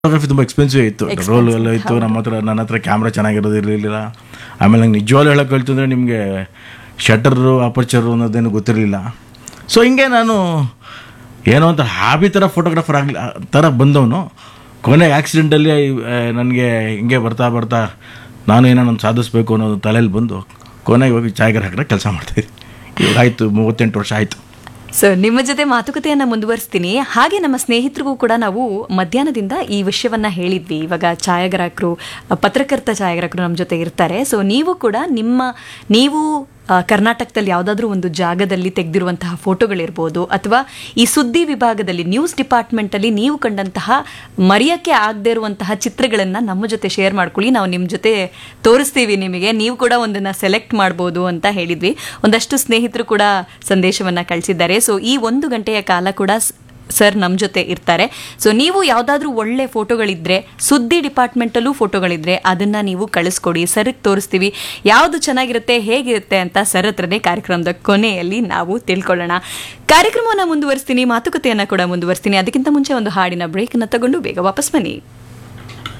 photography ತುಂಬ expensive ಇತ್ತು roll ಎಲ್ಲ ಇತ್ತು ನಮ್ಮ ಹತ್ರ ನನ್ನ ಹತ್ರ ಕ್ಯಾಮ್ರಾ ಚೆನ್ನಾಗಿರೋದು ಇರಲಿಲ್ಲ ಆಮೇಲೆ ನಂಗೆ ನಿಜವಾಗ್ಲೂ ಹೇಳೋಕೆ ಹೇಳ್ತು ಅಂದರೆ ನಿಮಗೆ ಶಟರು ಅಪರ್ಚರು ಅನ್ನೋದೇನು ಗೊತ್ತಿರಲಿಲ್ಲ ಸೊ ಹಿಂಗೆ ನಾನು ಏನೋ ಅಂತ ಹಾಬಿ ಥರ ಫೋಟೋಗ್ರಾಫರ್ ಆಗಲಿ ಥರ ಬಂದವನು ಕೊನೆಗೆ ಆಕ್ಸಿಡೆಂಟಲ್ಲಿ ನನಗೆ ಹಿಂಗೆ ಬರ್ತಾ ಬರ್ತಾ ನಾನು ಏನೋ ಒಂದು ಸಾಧಿಸ್ಬೇಕು ಅನ್ನೋದು ತಲೆಯಲ್ಲಿ ಬಂದು ಕೊನೆಗೆ ಹೋಗಿ ಛಾಯಾಗ್ರಾಹಕರ ಕೆಲಸ ಮಾಡ್ತಾಯಿದ್ದೆ ಇವಾಗ ಆಯಿತು ಮೂವತ್ತೆಂಟು ವರ್ಷ ಆಯಿತು ಸೊ ನಿಮ್ಮ ಜೊತೆ ಮಾತುಕತೆಯನ್ನ ಮುಂದುವರಿಸ್ತೀನಿ ಹಾಗೆ ನಮ್ಮ ಸ್ನೇಹಿತರಿಗೂ ಕೂಡ ನಾವು ಮಧ್ಯಾಹ್ನದಿಂದ ಈ ವಿಷಯವನ್ನ ಹೇಳಿದ್ವಿ ಇವಾಗ ಛಾಯಾಗ್ರಾಹಕರು ಪತ್ರಕರ್ತ ಛಾಯಾಗ್ರಾಹಕರು ನಮ್ಮ ಜೊತೆ ಇರ್ತಾರೆ ಸೊ ನೀವು ಕೂಡ ನಿಮ್ಮ ನೀವು ಆ, ಕರ್ನಾಟಕದಲ್ಲಿ ಯಾವುದಾದ್ರೂ ಒಂದು ಜಾಗದಲ್ಲಿ ತೆಗೆದಿರುವಂತಹ ಫೋಟೋಗಳಿರ್ಬೋದು ಅಥವಾ ಈ ಸುದ್ದಿ ವಿಭಾಗದಲ್ಲಿ ನ್ಯೂಸ್ ಡಿಪಾರ್ಟ್ಮೆಂಟಲ್ಲಿ ನೀವು ಕಂಡಂತಹ ಮರೆಯಕ್ಕೆ ಆಗದೆ ಇರುವಂತಹ ಚಿತ್ರಗಳನ್ನು ನಮ್ಮ ಜೊತೆ ಶೇರ್ ಮಾಡ್ಕೊಳ್ಳಿ ನಾವು ನಿಮ್ಮ ಜೊತೆ ತೋರಿಸ್ತೀವಿ ನಿಮಗೆ ನೀವು ಕೂಡ ಒಂದನ್ನು ಸೆಲೆಕ್ಟ್ ಮಾಡ್ಬೋದು ಅಂತ ಹೇಳಿದ್ವಿ ಒಂದಷ್ಟು ಸ್ನೇಹಿತರು ಕೂಡ ಸಂದೇಶವನ್ನು ಕಳಿಸಿದ್ದಾರೆ ಸೊ ಈ ಒಂದು ಗಂಟೆಯ ಕಾಲ ಕೂಡ ಸ್- ಸರ್ ನಮ್ಮ ಜೊತೆ ಇರ್ತಾರೆ ಸೊ ನೀವು ಯಾವುದಾದ್ರೂ ಒಳ್ಳೆ ಫೋಟೋಗಳಿದ್ರೆ ಸುದ್ದಿ ಡಿಪಾರ್ಟ್ಮೆಂಟಲ್ಲೂ ಫೋಟೋಗಳಿದ್ರೆ ಅದನ್ನ ನೀವು ಕಳಿಸ್ಕೊಡಿ ಸರ್ಗೆ ತೋರಿಸ್ತೀವಿ ಯಾವುದು ಚೆನ್ನಾಗಿರುತ್ತೆ ಹೇಗಿರುತ್ತೆ ಅಂತ ಸರ್ ಹತ್ರನೇ ಕಾರ್ಯಕ್ರಮದ ಕೊನೆಯಲ್ಲಿ ನಾವು ತಿಳ್ಕೊಳ್ಳೋಣ ಕಾರ್ಯಕ್ರಮವನ್ನು ಮುಂದುವರಿಸ್ತೀನಿ ಮಾತುಕತೆಯನ್ನು ಕೂಡ ಮುಂದುವರಿಸ್ತೀನಿ ಅದಕ್ಕಿಂತ ಮುಂಚೆ ಒಂದು ಹಾಡಿನ ಬ್ರೇಕನ್ನು ತಗೊಂಡು ಬೇಗ ವಾಪಸ್ ಬನ್ನಿ